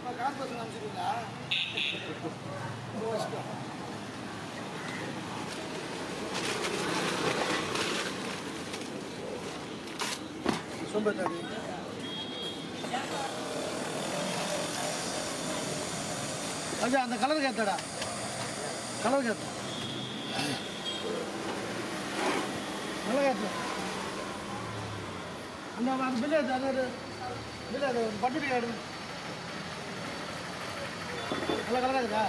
corporation அனுப்பிச்சிருக்கீங்களா வச்சுக்கோ சோம்பேத்தாடி அஜா அந்த கலருக்கு ஏத்தடா கலருக்கு ஏத்த நல்லா ஏத்த அந்த அந்த பில்லு ஏத்து அந்த பில்லு அது பட்டுடி கார்டு நல்லா கலராக இருக்குதா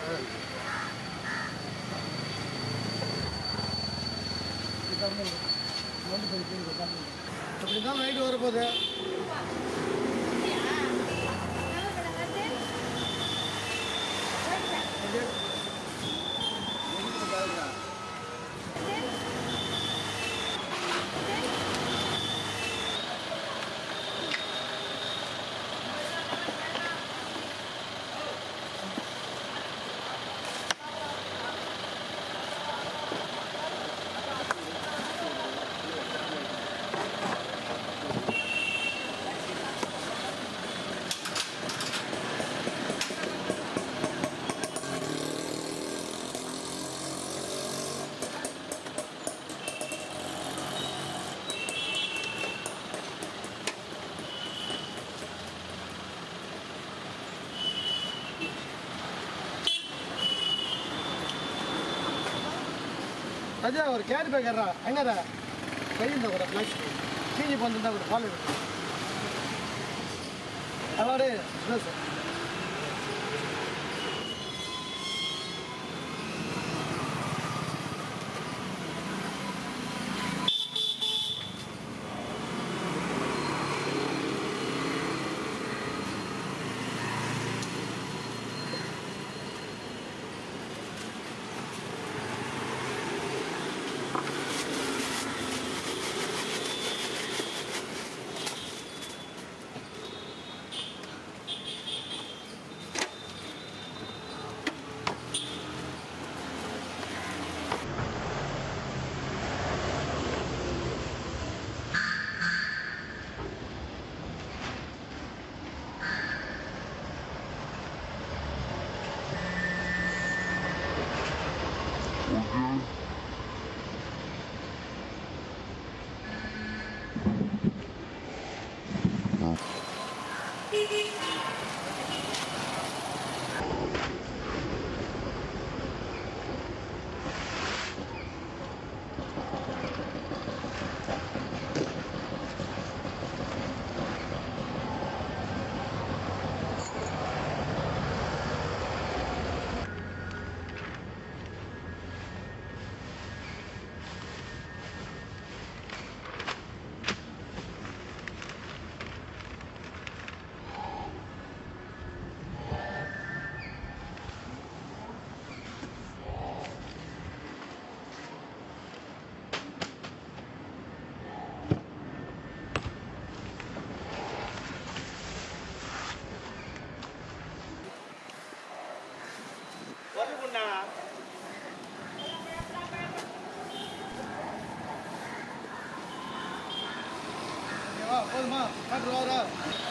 அப்படி தான் நைட்டு வரப்போகுது ಅದೇ ಅವ್ರು ಕ್ಯಾರಿ ಬೇಕಾರ ಹಂಗಾರ ಕೈಯಿಂದ ಕೂಡ ಪ್ಲಸ್ ಕೆ ಜಿ ಬಂದಿಂದ ಕೂಡ ಹಾಲು ಅವರೇ ಸರ್ வருகுண்ணா வா போதுமா டாக்டர் வாரா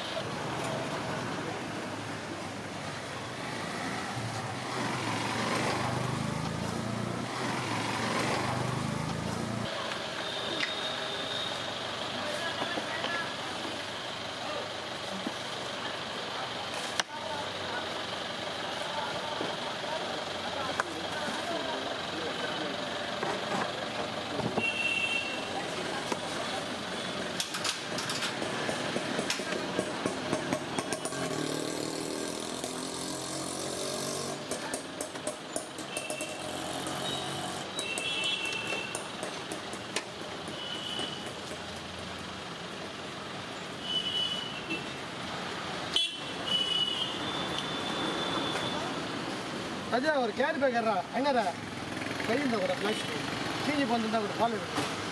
ಅದೇ ಅವ್ರು ಕ್ಯಾರಿ ಬೇಕಾರ ಹಂಗಾರ ಕೈಯಿಂದ ಕೂಡ ಪ್ಲಸ್ ಕೆ ಜಿ ಬಂದಿಂದ ಕೂಡ ಹಾಲು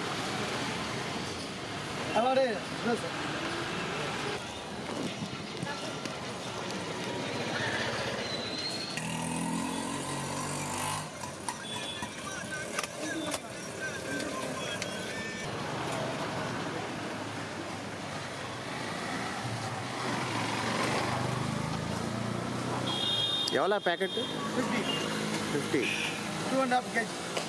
ಅವರೇ ಸರ್ எவ்வளோ packet fifty fifty two and half KG